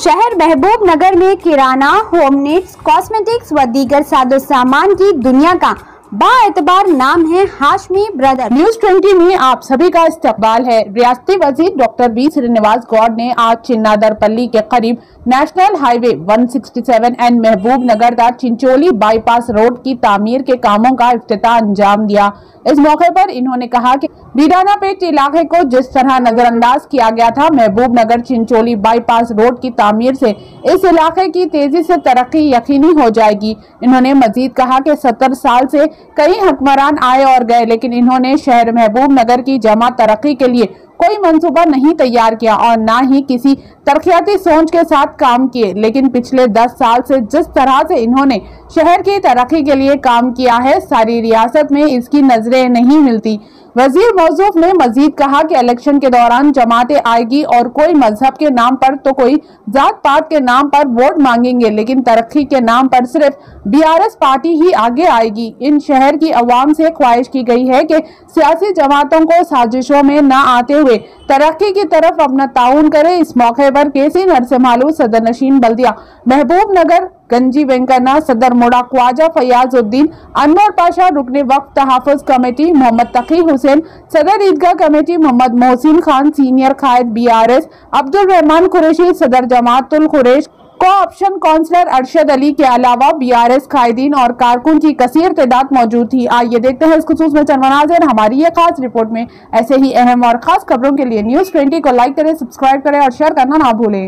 शहर महबूब नगर में किराना होम नीड्स कॉस्मेटिक्स व दीगर साजो सामान की दुनिया का बाएतबार नाम है हाशमी ब्रदर न्यूज 20 में आप सभी का इस्तकबाल है रियासती वजीर डॉक्टर बी श्रीनिवास गौड़ ने आज चिन्नादरपल्ली के करीब नेशनल हाईवे 167 एंड महबूब नगर का चिंचोली बाईपास रोड की तामीर के कामों का इफ्तिताह अंजाम दिया इस मौके पर इन्होंने कहा कि बीराना पेट इलाके को जिस तरह नजरअंदाज किया गया था महबूब नगर चिंचोली बाईपास रोड की तामीर से इस इलाके की तेजी से तरक्की यकीनी हो जाएगी इन्होंने मजीद कहा कि सत्तर साल से कई हुक्मरान आए और गए लेकिन इन्होंने शहर महबूब नगर की जमा तरक्की के लिए कोई मंसूबा नहीं तैयार किया और ना ही किसी तरक्याती सोच के साथ काम किए लेकिन पिछले दस साल से जिस तरह से इन्होंने शहर की तरक्की के लिए काम किया है सारी रियासत में इसकी नजरें नहीं मिलती वजीर मौजूफ ने मजीद कहा कि इलेक्शन के दौरान जमातें आएगी और कोई मजहब के नाम पर तो कोई जात पात के नाम पर वोट मांगेंगे लेकिन तरक्की के नाम पर सिर्फ बीआरएस पार्टी ही आगे आएगी इन शहर की आवाम से ख्वाहिश की गई है कि सियासी जमातों को साजिशों में न आते हुए तरक्की की तरफ अपना ताउन करे इस मौके पर केसी नरसिम्हालू सदर नशीन बल्दिया महबूब नगर गंजी वेंकन्ना सदर मुड़ा ख्वाजा फयाजुद्दीन अनवर पाशा रुकने वक्त तहफ़ कमेटी मोहम्मद तकी हुसैन सदर ईदगाह कमेटी मोहम्मद मोहसिन खान सीनियर कायद B R S Abdul Rahman Qureshi सदर जमातुल कुरैश को ऑप्शन काउंसलर अरशद अली के अलावा बीआरएस कायदीन और कारकुन की कसीर तादाद मौजूद थी आइए देखते हैं इस खसूस में चंद मनाजिर हमारी ये खास रिपोर्ट में ऐसे ही अहम और खास खबरों के लिए न्यूज ट्वेंटी को लाइक करें सब्सक्राइब करें और शेयर करना ना भूलें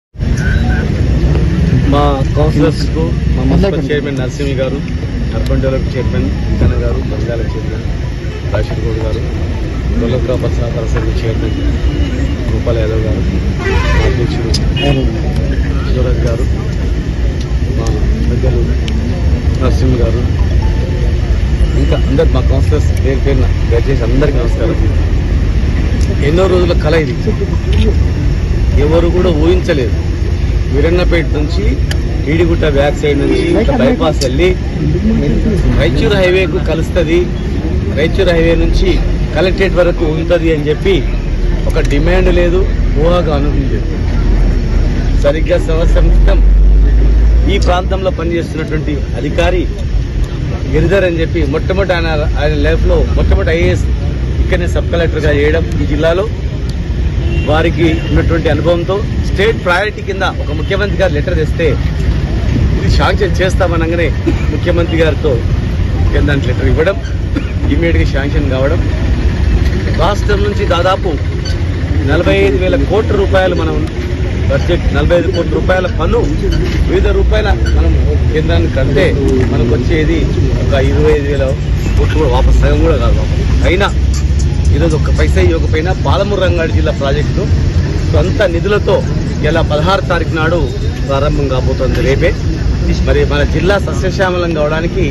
మా కౌన్సిలర్స్ కు మా మున్సిపల్ చైర్మన్ నరసింహి గారు అర్బన్ డెవలప్ చైర్మన్ ఇంకన్న గారు బంగాళ చైర్మన్ రాషిద్ గౌడ్ గారు దొల్లప్రా ప్రసాద్ అసెంబ్లీ చైర్మన్ గోపాల్ యాదవ్ గారు మా అధ్యక్షుడు సూరజ్ గారు మా పెద్దలు నరసింహ గారు ఇంకా అందరు మా కౌన్సిలర్స్ పేరు పేరున దయచేసి అందరికీ నమస్కారం ఎన్నో రోజుల కళ ఇది ఎవరు కూడా ఊహించలేదు వీరన్నపేట నుంచి ఈడిగుట్ట బ్యాక్ సైడ్ నుంచి ఇట్లా బైపాస్ వెళ్ళి రైచూర్ హైవేకు కలుస్తుంది రైచూర్ హైవే నుంచి కలెక్టరేట్ వరకు ఉంటుంది అని చెప్పి ఒక డిమాండ్ లేదు ఊహాగానం లేదు సరిగ్గా సంవత్సరం క్రితం ఈ ప్రాంతంలో పనిచేస్తున్నటువంటి అధికారి గిరిధర్ అని చెప్పి మొట్టమొదటి ఆయన ఆయన లైఫ్లో మొట్టమొదటి ఐఏఎస్ ఇక్కడనే సబ్ కలెక్టర్గా చేయడం ఈ జిల్లాలో వారికి ఉన్నటువంటి అనుభవంతో స్టేట్ ప్రయారిటీ కింద ఒక ముఖ్యమంత్రి గారు లెటర్ తెస్తే ఇది శాంక్షన్ చేస్తామనగానే ముఖ్యమంత్రి గారితో దానికి లెటర్ ఇవ్వడం ఇమీడియట్గా శాంక్షన్ కావడం రాష్ట్రం నుంచి దాదాపు నలభై ఐదు వేల కోట్ల రూపాయలు మనం బడ్జెట్ నలభై ఐదు కోట్ల రూపాయల పన్ను వివిధ రూపాయల మనం కేంద్రానికి కడితే మనకు వచ్చేది ఒక ఇరవై ఐదు వేల కోట్లు కూడా వాపస్ సగం కూడా కాదు వాపస్. అయినా ఈరోజు ఒక్క పైసా ఇవ్వకపోయినా పాలమూరు రంగారెడ్డి జిల్లా ప్రాజెక్టు సొంత నిధులతో ఇలా పదహారు తారీఖు నాడు ప్రారంభం కాబోతోంది రేపే మరి మన జిల్లా సస్యశ్యామలం కావడానికి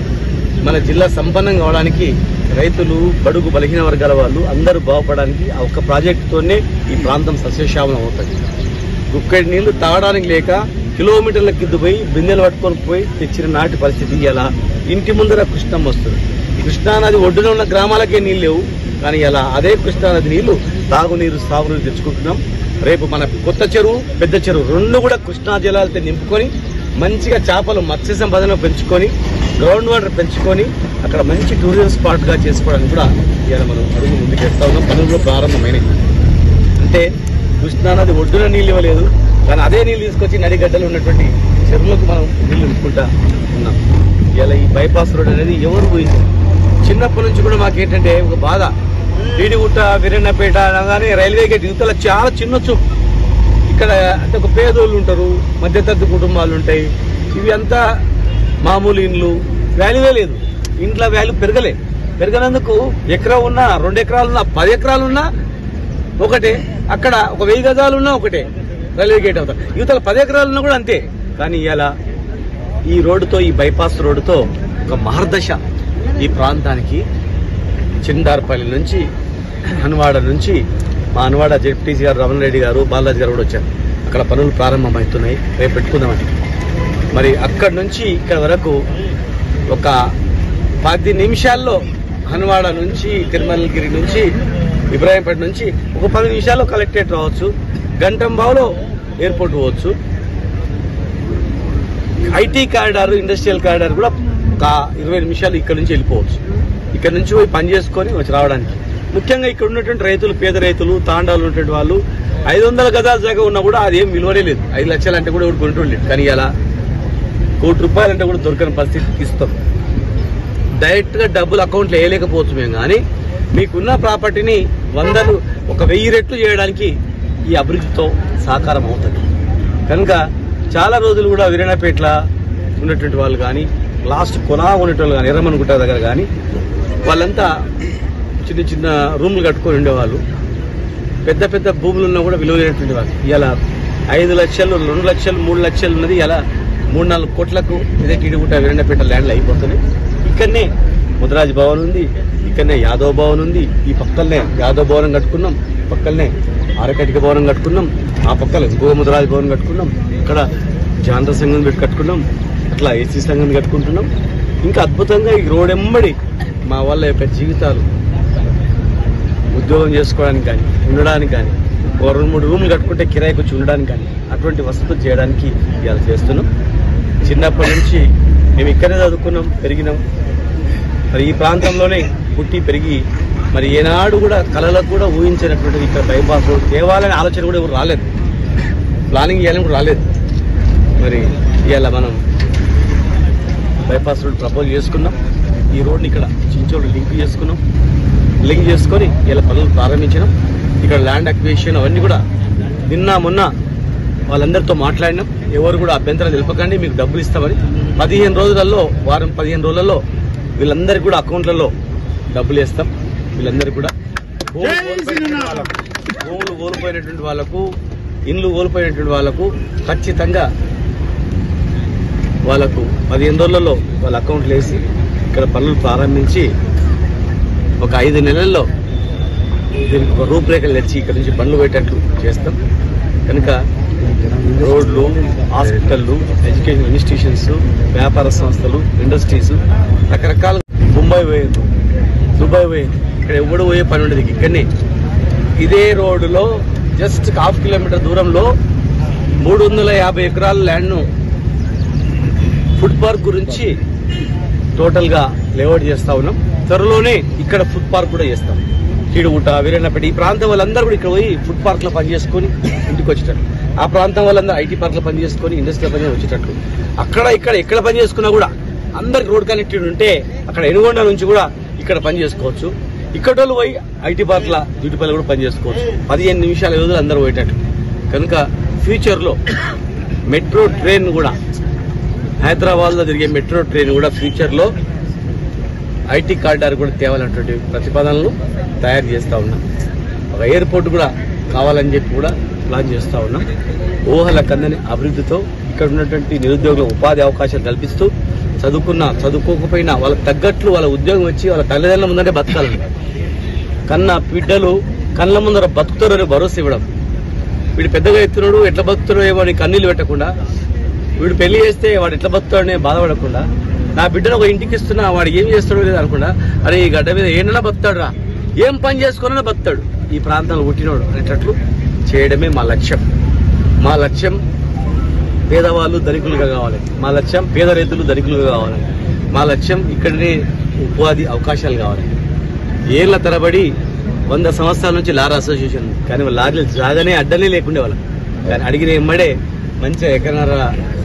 మన జిల్లా సంపన్నం కావడానికి రైతులు బడుగు బలహీన వర్గాల వాళ్ళు అందరూ బాగుపడడానికి ఆ ఒక్క ప్రాజెక్టుతోనే ఈ ప్రాంతం సస్యశ్యామలం అవుతుంది గుక్కడి నీళ్లు తాగడానికి లేక కిలోమీటర్ల కింద పోయి బిందెలు పట్టుకొని పోయి తెచ్చిన నాటి పరిస్థితి ఇలా ఇంటి ముందర కృష్ణం వస్తుంది కృష్ణానది ఒడ్డున ఉన్న గ్రామాలకే నీళ్ళు లేవు కానీ ఇలా అదే కృష్ణానది నీళ్లు తాగునీరు సాగునీరు తెచ్చుకుంటున్నాం రేపు మన కొత్త చెరువు పెద్ద చెరువు రెండు కూడా కృష్ణా జలాలతో నింపుకొని మంచిగా చేపలు మత్స్య సంపదను పెంచుకొని గ్రౌండ్ వాటర్ పెంచుకొని అక్కడ మంచి టూరిజం స్పాట్ గా చేసుకోవడానికి కూడా ఇవాళ మనం అడుగు ముందుకు వేస్తా ఉన్నాం పనులు కూడా ప్రారంభమైనవి అంటే కృష్ణానది ఒడ్డున నీళ్ళు ఇవ్వలేదు కానీ అదే నీళ్ళు తీసుకొచ్చి నడిగడ్డలు ఉన్నటువంటి చెరువులకు మనం నీళ్లు నింపుకుంటా ఉన్నాం ఇలా ఈ బైపాస్ రోడ్ అనేది ఎవరు ఊహించారు చిన్నప్పటి నుంచి కూడా మాకేంటంటే ఒక బాధ ఈడిగుట్ట వీరన్నపేట అనగానే రైల్వే గేట్ యువతల చాలా చిన్న చూపు ఇక్కడ అంటే ఒక పేదోళ్ళు ఉంటారు మధ్యతరగతి కుటుంబాలు ఉంటాయి ఇవి అంతా మామూలు ఇండ్లు వాల్యూవే లేదు ఇంట్లో వాల్యూ పెరగలే పెరగనందుకు ఎకరా ఉన్నా రెండు ఎకరాలు ఉన్నా పది ఎకరాలు ఉన్నా ఒకటే అక్కడ ఒక వెయ్యి గజాలు ఉన్నా ఒకటే రైల్వే గేట్ అవుతా యువతల పది ఎకరాలు ఉన్నా కూడా అంతే కానీ ఇలా ఈ రోడ్డుతో ఈ బైపాస్ రోడ్డుతో ఒక మహర్దశ ఈ ప్రాంతానికి చిందార్పల్లి నుంచి హన్వాడ నుంచి మా హన్వాడ జెడ్పీసీ గారు రమణ రెడ్డి గారు బాలరాజు గారు కూడా వచ్చారు అక్కడ పనులు ప్రారంభమవుతున్నాయి రేపు పెట్టుకుందామని మరి అక్కడి నుంచి ఇక్కడ వరకు ఒక పది నిమిషాల్లో హన్వాడ నుంచి తిరుమలగిరి నుంచి ఇబ్రాహీంపేట నుంచి ఒక పది నిమిషాల్లో కలెక్టరేట్ రావచ్చు గంటంబావులో ఎయిర్పోర్ట్ పోవచ్చు ఐటీ కారిడార్ ఇండస్ట్రియల్ కారిడార్ కూడా ఒక ఇరవై నిమిషాలు ఇక్కడ నుంచి వెళ్ళిపోవచ్చు ఇక్కడ నుంచి పోయి పని చేసుకొని వచ్చి రావడానికి ముఖ్యంగా ఇక్కడ ఉన్నటువంటి రైతులు పేద రైతులు తాండాలు ఉన్నటువంటి వాళ్ళు ఐదు వందల గదాల జాగా ఉన్నా కూడా అది ఏం విలువనే లేదు ఐదు లక్షలు అంటే కూడా ఎవరు కొనుక్కోలేదు కానీ ఇలా కోటి రూపాయలు అంటే కూడా దొరకని పరిస్థితికి ఇస్తాం డైరెక్ట్ గా డబ్బులు అకౌంట్లో వేయలేకపోవచ్చు మేము కానీ మీకున్న ప్రాపర్టీని వందలు ఒక వెయ్యి రెట్లు చేయడానికి ఈ అభివృద్ధితో సాకారం అవుతుంది కనుక చాలా రోజులు కూడా వీరన్నపేట్ల ఉన్నటువంటి వాళ్ళు కానీ లాస్ట్ కొనా ఉన్నటువంటి వాళ్ళు కానీ ఎర్రమనుకుంట దగ్గర కానీ వాళ్ళంతా చిన్న చిన్న రూమ్లు కట్టుకొని ఉండేవాళ్ళు పెద్ద పెద్ద భూములు ఉన్నా కూడా విలువ లేనటువంటి వాళ్ళు ఇలా ఐదు లక్షలు రెండు లక్షలు మూడు లక్షలు ఉన్నది ఇలా మూడు నాలుగు కోట్లకు ఇదే టీడుగుట్ట వీరండపేట ల్యాండ్లు అయిపోతున్నాయి ఇక్కడనే ముద్రాజ్ భవన్ ఉంది ఇక్కడనే యాదవ్ భవన్ ఉంది ఈ పక్కనే యాదవ్ భవనం కట్టుకున్నాం ఈ పక్కనే ఆరకటిక భవనం కట్టుకున్నాం ఆ పక్కన ఇంకో ముద్రాజ్ భవన్ కట్టుకున్నాం ఇక్కడ జానర సంఘం పెట్టి కట్టుకున్నాం అట్లా ఏసీ సంఘం కట్టుకుంటున్నాం ఇంకా అద్భుతంగా ఈ రోడ్ ఎంబడి మా వాళ్ళ యొక్క జీవితాలు ఉద్యోగం చేసుకోవడానికి కానీ ఉండడానికి కానీ ఒక రెండు మూడు రూమ్లు కట్టుకుంటే కిరాయికి వచ్చి ఉండడానికి కానీ అటువంటి వసతులు చేయడానికి ఇవాళ చేస్తున్నాం చిన్నప్పటి నుంచి మేము ఇక్కడే చదువుకున్నాం పెరిగినాం మరి ఈ ప్రాంతంలోనే పుట్టి పెరిగి మరి ఏనాడు కూడా కళలకు కూడా ఊహించినటువంటిది ఇక్కడ బైపాస్ రోడ్ తేవాలనే ఆలోచన కూడా ఎవరు రాలేదు ప్లానింగ్ చేయాలని కూడా రాలేదు మరి ఇవాళ మనం బైపాస్ రోడ్ ప్రపోజ్ చేసుకున్నాం ఈ రోడ్ని ఇక్కడ చించోడు లింక్ చేసుకున్నాం లింక్ చేసుకొని ఇలా పనులు ప్రారంభించినాం ఇక్కడ ల్యాండ్ అక్విజిషన్ అవన్నీ కూడా నిన్న మొన్న వాళ్ళందరితో మాట్లాడినాం ఎవరు కూడా అభ్యంతరం తెలుపకండి మీకు డబ్బులు ఇస్తామని పదిహేను రోజులలో వారం పదిహేను రోజులలో వీళ్ళందరికీ కూడా అకౌంట్లలో డబ్బులు వేస్తాం వీళ్ళందరికీ కూడా భూములు కోల్పోయినటువంటి వాళ్ళకు భూములు కోల్పోయినటువంటి వాళ్ళకు ఇండ్లు కోల్పోయినటువంటి వాళ్ళకు ఖచ్చితంగా వాళ్ళకు పదిహేను రోజులలో వాళ్ళ అకౌంట్లు వేసి ఇక్కడ పనులు ప్రారంభించి ఒక ఐదు నెలల్లో దీనికి ఒక రూపురేఖలు తెచ్చి ఇక్కడ నుంచి పనులు పెట్టేట్లు చేస్తాం కనుక రోడ్లు హాస్పిటళ్ళు ఎడ్యుకేషన్ ఇన్స్టిట్యూషన్స్ వ్యాపార సంస్థలు ఇండస్ట్రీస్ రకరకాల ముంబై పోయింది దుబాయ్ పోయింది ఇక్కడ ఎవడు పోయే పని ఉండదు ఇక్కడనే ఇదే రోడ్డులో జస్ట్ హాఫ్ కిలోమీటర్ దూరంలో మూడు వందల యాభై ఎకరాల ల్యాండ్ను ఫుడ్ పార్క్ గురించి టోటల్ గా లేఅవుట్ చేస్తా ఉన్నాం త్వరలోనే ఇక్కడ ఫుడ్ పార్క్ కూడా చేస్తాం కీడుగుట్ట వీరన్నపేట ఈ ప్రాంతం వాళ్ళందరూ కూడా ఇక్కడ పోయి ఫుడ్ పార్క్ లో పని చేసుకొని ఇంటికి వచ్చేటట్లు ఆ ప్రాంతం వాళ్ళందరూ ఐటీ పార్క్ లో పని చేసుకొని ఇండస్ట్రీ పని వచ్చేటట్లు అక్కడ ఇక్కడ ఎక్కడ పని చేసుకున్నా కూడా అందరికి రోడ్ కనెక్టివిటీ ఉంటే అక్కడ ఎనుగొండ నుంచి కూడా ఇక్కడ పని చేసుకోవచ్చు ఇక్కడ వాళ్ళు పోయి ఐటీ పార్క్ల డ్యూటీపల్లి కూడా పని చేసుకోవచ్చు పదిహేను నిమిషాల వ్యవధిలో అందరూ పోయేటట్లు కనుక ఫ్యూచర్ లో మెట్రో ట్రైన్ కూడా హైదరాబాద్ లో తిరిగే మెట్రో ట్రైన్ కూడా ఫ్యూచర్ లో ఐటీ కారిడార్ కూడా తేవాలన్నటువంటి ప్రతిపాదనలు తయారు చేస్తా ఉన్నాం ఒక ఎయిర్పోర్ట్ కూడా కావాలని చెప్పి కూడా ప్లాన్ చేస్తా ఉన్నాం ఊహల కందని అభివృద్ధితో ఇక్కడ ఉన్నటువంటి నిరుద్యోగుల ఉపాధి అవకాశాలు కల్పిస్తూ చదువుకున్న చదువుకోకపోయినా వాళ్ళకి తగ్గట్లు వాళ్ళ ఉద్యోగం వచ్చి వాళ్ళ తల్లిదండ్రుల ముందంటే బతకాలని కన్న బిడ్డలు కళ్ళ ముందర బతుకుతారని భరోసా ఇవ్వడం వీడు పెద్దగా ఎత్తున్నాడు ఎట్లా బతుకుతాడో ఏమో అని కన్నీళ్ళు పెట్టకుండా వీడు పెళ్లి చేస్తే వాడు ఎట్లా బతుకుతాడని బాధపడకుండా నా బిడ్డను ఒక ఇంటికి ఇస్తున్నా వాడు ఏం చేస్తాడో లేదు అనుకుండా అరే ఈ గడ్డ మీద ఏమైనా బతుకుతాడు రా ఏం పని చేసుకున్నా బతుకుతాడు ఈ ప్రాంతంలో పుట్టినోడు అనేటట్లు చేయడమే మా లక్ష్యం మా లక్ష్యం పేదవాళ్ళు ధనికులుగా కావాలి మా లక్ష్యం పేద రైతులు ధనికులుగా కావాలి మా లక్ష్యం ఇక్కడనే ఉపాధి అవకాశాలు కావాలి ఏళ్ల తరబడి వంద సంవత్సరాల నుంచి లారీ అసోసియేషన్ ఉంది. కానీ వాళ్ళ లారీలు జాగానే అడ్డనే లేకుండే వాళ్ళం కానీ అడిగిన ఎమ్మడే మంచిగా ఎకరన్నర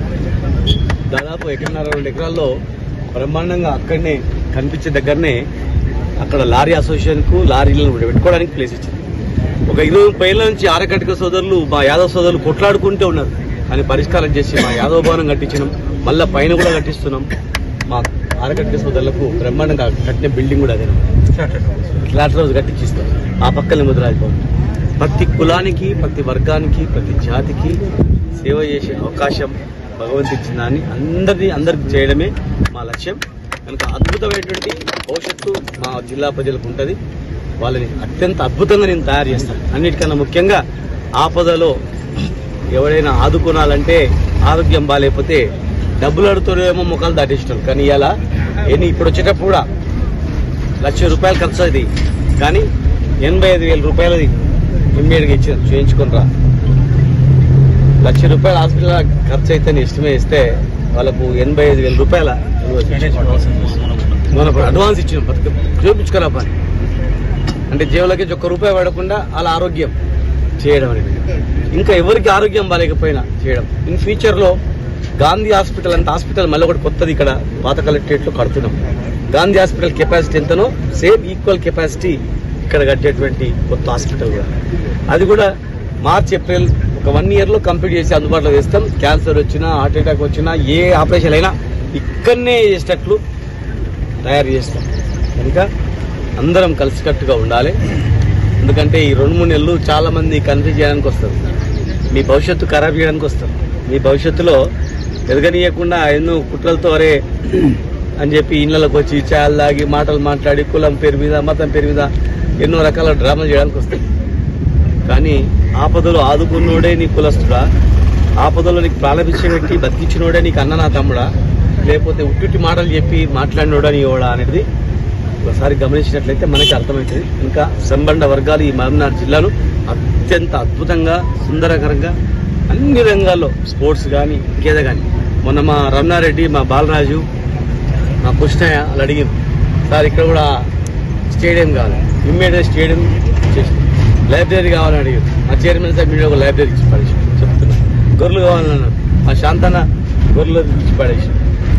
దాదాపు ఎకరన్నర రెండు ఎకరాల్లో బ్రహ్మాండంగా అక్కడనే కనిపించే దగ్గరనే అక్కడ లారీ అసోసియేషన్కు లారీలను పెట్టుకోవడానికి ప్లేస్ ఇచ్చింది ఒక ఇరవై ముప్పై ఏళ్ళ నుంచి ఆరకటిక సోదరులు మా యాదవ్ సోదరులు కొట్లాడుకుంటూ ఉన్నారు కానీ పరిష్కారం చేసి మా యాదవ్ భవనం కట్టించినాం మళ్ళా పైన కూడా కట్టిస్తున్నాం మా ఆరకటిక సోదరులకు బ్రహ్మాండంగా కట్టిన బిల్డింగ్ కూడా అదే ఫ్లాట్ హౌస్ కట్టించిస్తాం ఆ పక్కనే ముద్రాజ్ భవన్ ప్రతి కులానికి ప్రతి వర్గానికి ప్రతి జాతికి సేవ చేసే అవకాశం భగవంతు ఇచ్చిందని అందరినీ అందరికి చేయడమే మా లక్ష్యం కనుక అద్భుతమైనటువంటి భవిష్యత్తు మా జిల్లా ప్రజలకు ఉంటుంది వాళ్ళని అత్యంత అద్భుతంగా నేను తయారు చేస్తాను అన్నిటికన్నా ముఖ్యంగా ఆపదలో ఎవరైనా ఆదుకోనాలంటే ఆరోగ్యం బాగాలేకపోతే డబ్బులు అడుగుతారేమో ముఖాలు దాటిస్తారు కానీ ఇలా ఎన్ని ఇప్పుడు వచ్చేటప్పుడు కూడా లక్ష రూపాయలు ఖర్చు అది కానీ ఎనభై ఐదు వేల రూపాయలది ఇమ్మీడియట్గా ఇచ్చి చేయించుకుని రా లక్ష రూపాయల హాస్పిటల్ ఖర్చు అయితే ఇష్టమే ఇస్తే వాళ్ళకు ఎనభై ఐదు వేల రూపాయల మనం అడ్వాన్స్ ఇచ్చిన పథకం చూపించుకోరా పని అంటే జేబులకి ఒక్క రూపాయి పడకుండా వాళ్ళ ఆరోగ్యం చేయడం అనేది ఇంకా ఎవరికి ఆరోగ్యం బాగాలేకపోయినా చేయడం ఇన్ ఫ్యూచర్ లో గాంధీ హాస్పిటల్ అంటే హాస్పిటల్ మళ్ళీ ఒకటి కొత్తది ఇక్కడ పాత కలెక్టరేట్ లో కడుతున్నాం గాంధీ హాస్పిటల్ కెపాసిటీ ఎంతనో సేమ్ ఈక్వల్ కెపాసిటీ ఇక్కడ కట్టేటువంటి కొత్త హాస్పిటల్ కూడా అది కూడా మార్చ్ ఏప్రిల్ ఒక వన్ ఇయర్ లో కంప్లీట్ చేసి అందుబాటులో వేస్తాం క్యాన్సర్ వచ్చినా హార్ట్ అటాక్ వచ్చినా ఏ ఆపరేషన్ అయినా ఇక్కడనే చేసేటట్లు తయారు చేస్తాం కనుక అందరం కలిసికట్టుగా ఉండాలి ఎందుకంటే ఈ రెండు మూడు నెలలు చాలా మంది కన్ఫ్యూజ్ చేయడానికి వస్తారు మీ భవిష్యత్తు ఖరాబ్ చేయడానికి వస్తారు మీ భవిష్యత్తులో ఎదగనీయకుండా ఎన్నో కుట్రలతో అరే అని చెప్పి ఇళ్ళకి వచ్చి చాయలు తాగి మాటలు మాట్లాడి కులం పేరు మీద మతం పేరు మీద ఎన్నో రకాల డ్రామాలు చేయడానికి వస్తాయి కానీ ఆపదలో ఆదుకున్నోడే నీ కులస్తుడా ఆపదలో నీకు ప్రారంభించే వ్యక్తి బతికించినోడే నీకు అన్న నా తమ్ముడా లేకపోతే ఉట్టుట్టి మాటలు చెప్పి మాట్లాడినోడా నీ ఓడా అనేది ఒకసారి గమనించినట్లయితే మనకి అర్థమవుతుంది ఇంకా సంబంధ వర్గాలు ఈ మహబూబ్నగర్ జిల్లాను అత్యంత అద్భుతంగా సుందరకరంగా అన్ని రంగాల్లో స్పోర్ట్స్ కానీ ఇంకేదో కానీ మొన్న మా రమణారెడ్డి మా బాలరాజు మా కృష్ణయ్య వాళ్ళు అడిగింది సార్ ఇక్కడ కూడా స్టేడియం కావాలి ఇమ్మీడియట్ స్టేడియం చేసి లైబ్రరీ కావాలని అడిగారు మా చైర్మన్ సార్ మీరు ఒక లైబ్రరీ ఇచ్చి పడేసి చెప్తున్నా గొర్రెలు కావాలన్నారు మా శాంతన గొర్రెలు ఇచ్చి పడేసి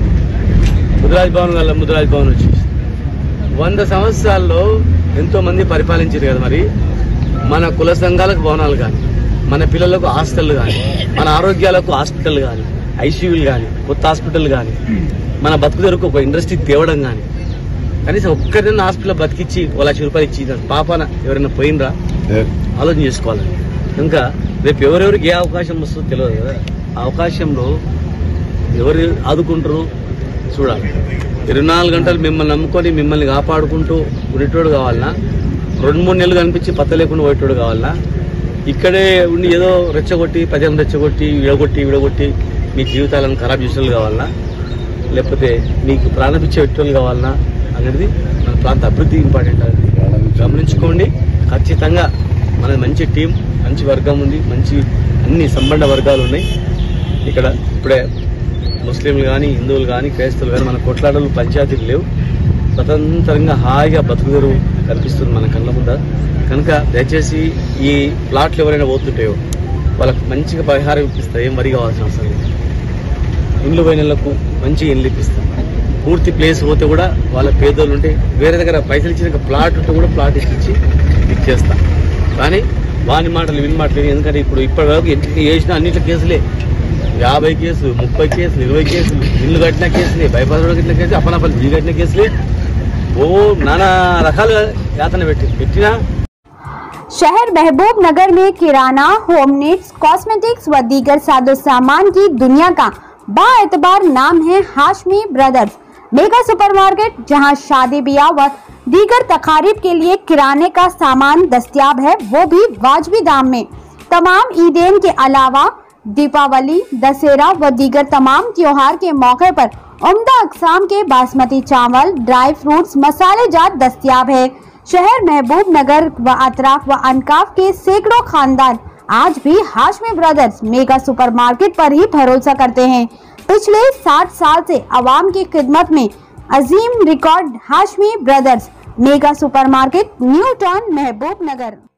ముదిరాజ్ భవన్ వల్ల ముదిరాజ్ భవన్ వచ్చేసి వంద సంవత్సరాల్లో ఎంతో మంది పరిపాలించారు కదా మరి మన కుల సంఘాలకు భవనాలు కానీ మన పిల్లలకు హాస్టల్ కానీ మన ఆరోగ్యాలకు హాస్పిటల్ కానీ ఐసీయూలు కానీ కొత్త హాస్పిటల్ కానీ మన బతుకు తెరకు ఒక ఇండస్ట్రీ తేవడం కానీ కనీసం ఒక్కరిని హాస్పిటల్ బతికిచ్చి ఓ లక్ష రూపాయలు ఇచ్చి దాని పాపన ఎవరైనా పోయినరా ఆలోచన చేసుకోవాలి ఇంకా రేపు ఎవరెవరికి ఏ అవకాశం వస్తుందో తెలియదు కదా ఆ అవకాశంలో ఎవరు ఆదుకుంటారు చూడాలి ఇరవై నాలుగు గంటలు మిమ్మల్ని నమ్ముకొని మిమ్మల్ని కాపాడుకుంటూ ఉండేటోడు కావాలన్నా రెండు మూడు నెలలు కనిపించి పత్త లేకుండా పోయేటోడు కావాలన్నా ఇక్కడే ఉండి ఏదో రెచ్చగొట్టి ప్రజలను రెచ్చగొట్టి విడగొట్టి విడగొట్టి మీ జీవితాలను ఖరాబ్ చేసేవాళ్ళు కావాలన్నా లేకపోతే మీకు ప్రాణపిచ్చే వ్యక్తులు కావాలన్నా అనేది మన ప్రాంత అభివృద్ధి ఇంపార్టెంట్ అది గమనించుకోండి ఖచ్చితంగా మన మంచి టీం మంచి వర్గం ఉంది మంచి అన్ని సంబంధ వర్గాలు ఉన్నాయి ఇక్కడ ఇప్పుడే ముస్లింలు కానీ హిందువులు కానీ క్రైస్తవులు కానీ మన కొట్లాటలు పంచాయతీలు లేవు స్వతంత్రంగా హాయిగా బతుకుదరు కనిపిస్తుంది మన కళ్ళ ముంద కనుక దయచేసి ఈ ప్లాట్లు ఎవరైనా పోతుంటాయో వాళ్ళకి మంచిగా పరిహారం ఇప్పిస్తారు ఏం వరి కావాల్సిన అవసరం లేదు ఇండ్లు పోయినలకు మంచి ఇండ్లు ఇప్పిస్తాం పూర్తి ప్లేస్ పోతే కూడా వాళ్ళ పేదోళ్ళు ఉంటే వేరే దగ్గర పైసలు ఇచ్చిన ప్లాట్ ఉంటే కూడా ప్లాట్ ఇచ్చి ఇచ్చేస్తా కానీ వాని మాటలు విని మాటలు విని ఎందుకంటే ఇప్పుడు ఇప్పటి వరకు ఎన్ని చేసినా అన్నింటి కేసులే యాభై కేసులు ముప్పై కేసులు ఇరవై కేసులు ఇల్లు కట్టిన కేసులే బైపాస్ రోడ్ కట్టిన కేసులు అప్పనపల్లి జీ కట్టిన కేసులే ఓ నానా రకాలుగా యాతన పెట్టి పెట్టినా शहर महबूब नगर में किराना होम नीड्स कॉस्मेटिक्स व दीगर साजो सामान की दुनिया का बाएतबार नाम है हाशमी ब्रदर्स मेगा सुपरमार्केट जहां शादी ब्याह व दीगर तकारीब के लिए किराने का सामान दस्तियाब है वो भी वाजबी दाम में तमाम ईदेन के अलावा दीपावली दशहरा व दीगर तमाम त्योहार के मौके पर उम्दा अकसाम के बासमती चावल ड्राई फ्रूट्स मसाले जात दस्तियाब है शहर महबूब नगर व अतराफ व अनकाफ के सैकड़ों खानदान आज भी हाशमी ब्रदर्स मेगा सुपरमार्केट पर ही भरोसा करते हैं पिछले 60 साल से आवाम की खिदमत में अजीम record Hashmi brothers mega supermarket new town Mahabub नगर